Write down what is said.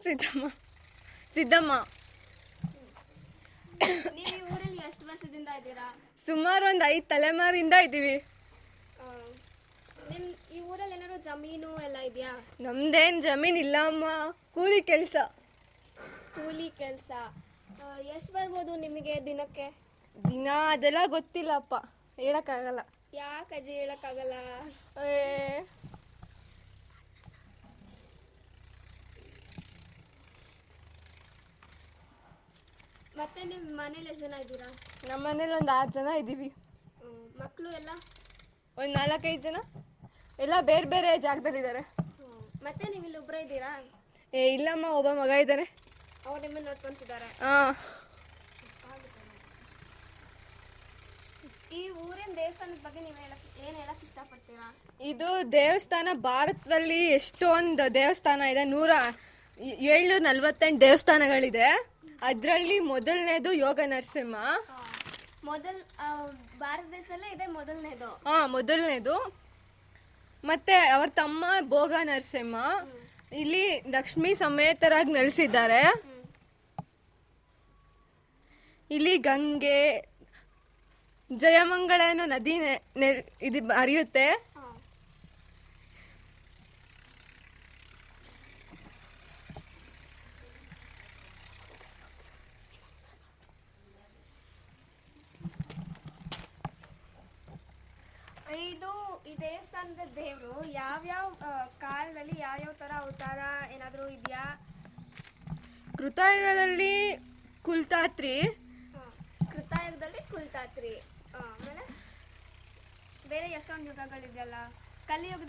ಸಿದ್ದಮ್ಮ ಸಿದ್ದಮ್ಮ ನೀವು ಈ ಊರಲ್ಲಿ ಎಷ್ಟು ವರ್ಷದಿಂದ ಇದ್ದೀರಾ ಸುಮಾರು ಒಂದು ಐದು ತಲೆಮಾರಿಂದ ಇದ್ದೀವಿ ಆ, ನಿಮ್ ಈ ಊರಲ್ಲಿ ಏನಾದ್ರು ಜಮೀನು ಎಲ್ಲ ಇದೆಯಾ ನಮ್ದೇನು ಜಮೀನ್ ಇಲ್ಲ ಅಮ್ಮ ಕೂಲಿ ಕೆಲಸ ಕೂಲಿ ಕೆಲಸ ಎಷ್ಟು ಬರ್ಬೋದು ನಿಮಗೆ ದಿನಕ್ಕೆ ದಿನ ಅದೆಲ್ಲ ಗೊತ್ತಿಲ್ಲಪ್ಪ ಹೇಳಕ್ಕಾಗಲ್ಲ ಯಾಕೆ ಅಜ್ಜಿ ಹೇಳಕ್ಕಾಗಲ್ಲ ಏ, ಮತ್ತೆ ನಿಮ್ಮ ಮನೇಲಿ ಎಷ್ಟು ಜನ ಇದ್ದೀರಾ ನಮ್ಮ ಮನೇಲಿ ಒಂದು ಆರು ಜನ ಇದ್ದೀವಿ ಮಕ್ಕಳು ಎಲ್ಲ ಒಂದು ನಾಲ್ಕೈದು ಜನ ಎಲ್ಲ ಬೇರೆ ಬೇರೆ ಜಾಗದಲ್ಲಿದ್ದಾರೆ ಹ್ಮ್. ಮತ್ತೆ ನೀವು ಇಲ್ಲಿ ಒಬ್ಬರೇ ಇದ್ದೀರಾ ಏ ಇಲ್ಲಮ್ಮ ಒಬ್ಬ ಮಗ ಇದ್ದಾನೆ ಅವ್ರು ನಿಮ್ಮನ್ನು ನೋಡ್ಕೊಂತಿದ್ದಾರೆ ಹಾಂ ಈ ಊರಿನ ದೇವಸ್ಥಾನದ ಬಗ್ಗೆ ನೀವು ಹೇಳಕ್ ಏನು ಹೇಳಕ್ ಇಷ್ಟಪಡ್ತೀರಾ ಇದು ದೇವಸ್ಥಾನ ಭಾರತದಲ್ಲಿ ಎಷ್ಟೊಂದು ದೇವಸ್ಥಾನ ಇದೆ ನೂರ ಏಳ್ನೂರ ನಲ್ವತ್ತೆಂಟು ದೇವಸ್ಥಾನಗಳಿದೆ ಅದರಲ್ಲಿ ಮೊದಲನೇದು ಯೋಗ ನರಸಿಂಹ ಮೊದಲ್ ಆ, ಭಾರತ ದೇಶದಲ್ಲೇ ಇದೆ ಮೊದಲನೇದು ಹಾ ಮೊದಲನೇದು ಮತ್ತೆ ಅವ್ರ ತಮ್ಮ ಭೋಗ ನರಸಿಂಹ ಇಲ್ಲಿ ಲಕ್ಷ್ಮೀ ಸಮೇತರಾಗಿ ನೆಲೆಸಿದ್ದಾರೆ ಇಲ್ಲಿ ಗಂಗೆ ಜಯಮಂಗಳ ಅನ್ನೋ ನದಿ ನೆ- ನೆ- ಇದು ಹರಿಯುತ್ತೆ ಇದು ಈ ದೇವಸ್ಥಾನದ ದೇವರು ಯಾವ್ಯಾವ ಆ, ಕಾಲದಲ್ಲಿ ಯಾವ್ಯಾವ ತರ ಅವತಾರ ಏನಾದರೂ ಇದೆಯಾ ಕೃತಯುಗದಲ್ಲಿ ಕುಲ್ತಾತ್ರಿ ಕೃತಾಯುಗದಲ್ಲಿ ಕುಲ್ತಾತ್ರಿ ಆ, ಆಮೇಲೆ ಬೇರೆ ಎಷ್ಟೊಂದು ಯುಗಗಳಿದೆಯಲ್ಲ ಕಲಿಯುಗದಲ್ಲಿ